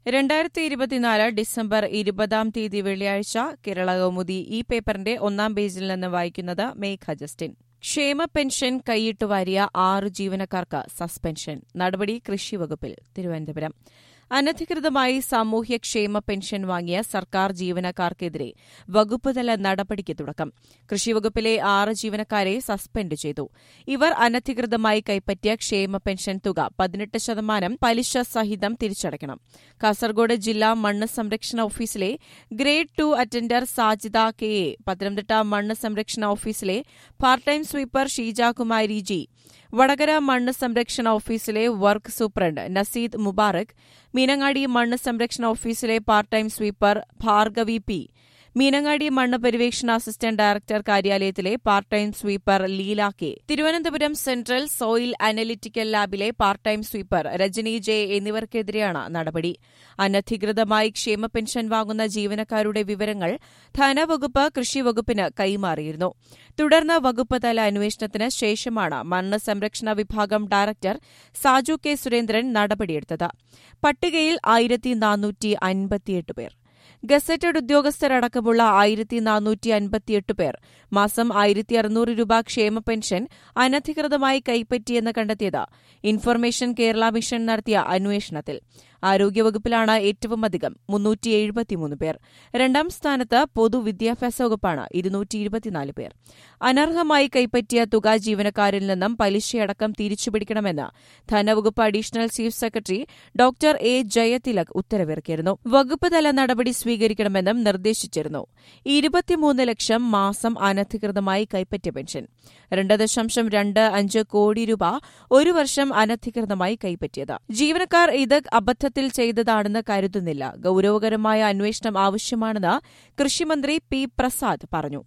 രണ്ടായിരത്തി ഇരുപത്തിനാല് ഡിസംബർ ഇരുപതാം തീയതി വെള്ളിയാഴ്ച കേരള കൗമുദി ഈ പേപ്പറിന്റെ ഒന്നാം പേജിൽ നിന്ന് വായിക്കുന്നത് മേഘ ജസ്റ്റിൻ ക്ഷേമ പെൻഷൻ കൈയിട്ട് വാരിയ ആറ് ജീവനക്കാർക്ക് സസ്പെൻഷൻ നടപടി കൃഷിവകുപ്പിൽ തിരുവനന്തപുരം അനധികൃതമായി സാമൂഹ്യക്ഷേമ പെൻഷൻ വാങ്ങിയ സർക്കാർ ജീവനക്കാർക്കെതിരെ വകുപ്പുതല നടപടിക്ക് തുടക്കം കൃഷിവകുപ്പിലെ ആറ് ജീവനക്കാരെ സസ്പെൻഡ് ചെയ്തു ഇവർ അനധികൃതമായി കൈപ്പറ്റിയ ക്ഷേമ പെൻഷൻ തുക പതിനെട്ട് ശതമാനം പലിശ സഹിതം തിരിച്ചടയ്ക്കണം കാസർഗോഡ് ജില്ലാ മണ്ണ് സംരക്ഷണ ഓഫീസിലെ grade two attender Sajida K A Pathanamthitta മണ്ണ് സംരക്ഷണ ഓഫീസിലെ part time sweeper Sheejakumari G Vadakara മണ്ണ് സംരക്ഷണ ഓഫീസിലെ വർക്ക് സൂപ്രണ്ട് നസീദ് മുബാറക് മീനങ്ങാടി മണ്ണ് സംരക്ഷണ ഓഫീസിലെ part time sweeper Bhargavi P Meenangadi മണ്ണ് പര്യവേക്ഷണ അസിസ്റ്റന്റ് ഡയറക്ടർ കാര്യാലയത്തിലെ part time sweeper Leela K Thiruvananthapuram central soil analytical ലാബിലെ part time sweeper Rajani J എന്നിവർക്കെതിരെയാണ് നടപടി അനധികൃതമായി ക്ഷേമ പെൻഷൻ വാങ്ങുന്ന ജീവനക്കാരുടെ വിവരങ്ങൾ ധനവകുപ്പ് കൃഷിവകുപ്പിന് കൈമാറിയിരുന്നു തുടർന്ന് വകുപ്പ് തല അന്വേഷണത്തിന് ശേഷമാണ് മണ്ണ് സംരക്ഷണ വിഭാഗം ഡയറക്ടർ സാജു കെ സുരേന്ദ്രൻ നടപടിയെടുത്തത് പട്ടികയിൽ ആയിരത്തി നാനൂറ്റി അൻപത്തിയെട്ട് പേർ ഗസറ്റഡ് ഉദ്യോഗസ്ഥരടക്കമുള്ള ആയിരത്തി നാനൂറ്റി അൻപത്തിയെട്ട് പേർ മാസം ആയിരത്തി അറുന്നൂറ് രൂപ ക്ഷേമ പെൻഷൻ അനധികൃതമായി കൈപ്പറ്റിയെന്ന് കണ്ടെത്തിയത് ഇൻഫർമേഷൻ കേരള മിഷൻ നടത്തിയ അന്വേഷണത്തിൽ ആരോഗ്യവകുപ്പിലാണ് ഏറ്റവും അധികം മുന്നൂറ്റി എഴുപത്തിമൂന്ന് പേർ രണ്ടാം സ്ഥാനത്ത് പൊതുവിദ്യാഭ്യാസ വകുപ്പാണ് ഇരുന്നൂറ്റി ഇരുപത്തിനാല് പേർ അനർഹമായി കൈപ്പറ്റിയ തുക ജീവനക്കാരിൽ നിന്നും പലിശയടക്കം തിരിച്ചുപിടിക്കണമെന്ന് ധനവകുപ്പ് additional chief secretary doctor A Jayathilak ഉത്തരവിറക്കിയിരുന്നു വകുപ്പ് തല നടപടി സ്വീകരിക്കണമെന്നും നിർദ്ദേശിച്ചിരുന്നു ഇരുപത്തിമൂന്ന് ലക്ഷം മാസം അനധികൃതമായി കൈപ്പറ്റിയ പെൻഷൻ രണ്ട് ദശാംശം രണ്ട് അഞ്ച് കോടി രൂപ ഒരു വർഷം അനധികൃതമായി കൈപ്പറ്റിയത് ജീവനക്കാർ ഇത് അബദ്ധത്തിൽ ചെയ്തതാണെന്ന് കരുതുന്നില്ല ഗൌരവകരമായ അന്വേഷണം ആവശ്യമാണെന്ന് കൃഷിമന്ത്രി പി പ്രസാദ് പറഞ്ഞു